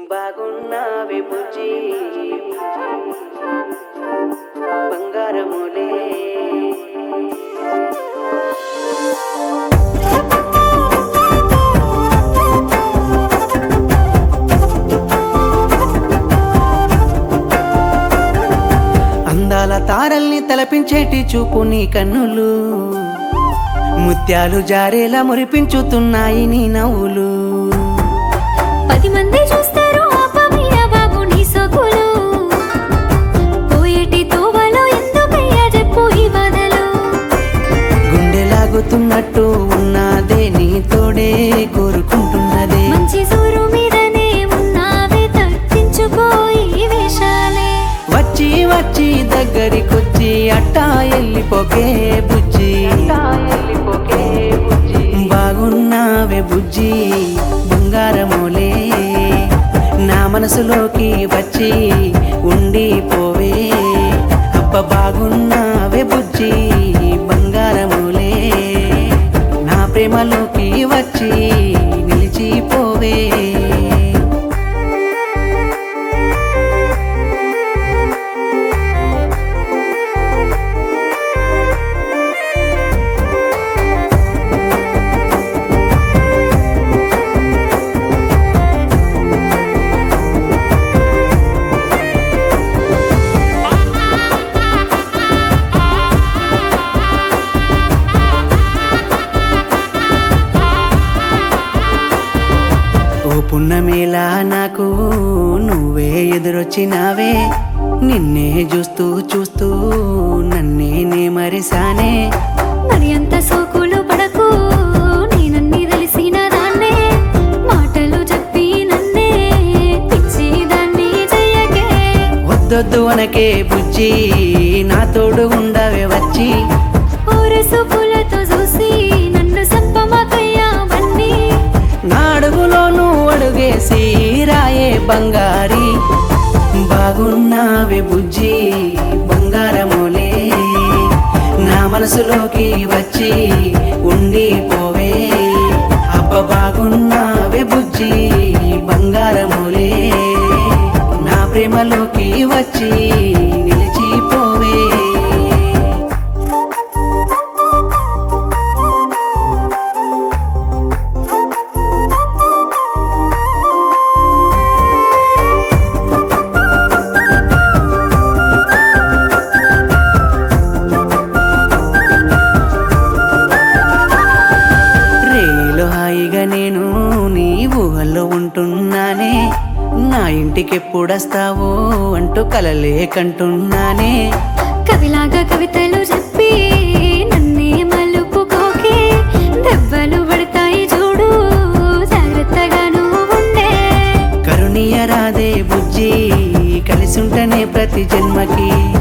బాగున్నావే బుజ్జి బంగారములే అందాల తారల్ని తలపించేటి చూపు నీ కన్నులు ముత్యాలు జారేలా మురిపించుతున్నాయి నీ నవ్వులు పది మంది చూస్తారు ఆపమయ్య బాబు నీ సొగులు పోయేటి తోవలో ఎందుకయ్యా చెప్పు ఈ బాధలు గుండె లాగుతున్నట్టు ఉన్నదే నీ తోడే కోరుకుంటున్నదే మంచి సూరు మీదనే ఉన్నావే తగ్గించుకో ఈ వేషాలే వచ్చి వచ్చి దగ్గరికొచ్చి అట్టా ఎల్లిపోకే బుజ్జి బాగున్నావే బుజ్జి బంగారములే నా మనసులోకి వచ్చి ఉండిపోవే అబ్బ బాగున్నావే బుజ్జి బంగారములే నా ప్రేమలోకి వచ్చి నిలిచిపోవే ఓ పున్నమేలా నాకు నువ్వే ఎదురొచ్చినావే నిన్నే చూస్తూ చూస్తూ నన్నే నే మరిసానే మరి అంత సోకులు పడకు నేనన్నీ తెలిసిన దాన్నే మాటలు చెప్పి నన్నే పిచ్చి దాన్ని చెయ్యకే వద్దొద్దు అనకే బుజ్జి నా తోడు ఉండవే వచ్చి ఊరసు పూలతో చూసి నన్ను సంపమాకయ్యా బన్నీ నా అడుగులోను అడుగేసి రాయే బంగారి బాగున్నావే బుజ్జి బంగారములే నా మనసులోకి వచ్చి ఉండిపోవే అబ్బ బాగున్నావే బుజ్జి బంగారములే నా ప్రేమలోకి వచ్చి నిలిచిపోవే రేలో హాయిగా నేను నీ ఊహల్లో ఉంటున్నానే నా ఇంటికి ఎప్పుడొస్తావో అంటూ కలలే కంటున్నానే కవిలాగా కవితలు చెప్పి నన్నే మలుపుకోకే దెబ్బలు పడతాయి చూడు జాగ్రత్తగా నువ్వు ఉండే కరుణీయ రాదే బుజ్జి కలిసుంటనే ప్రతి జన్మకి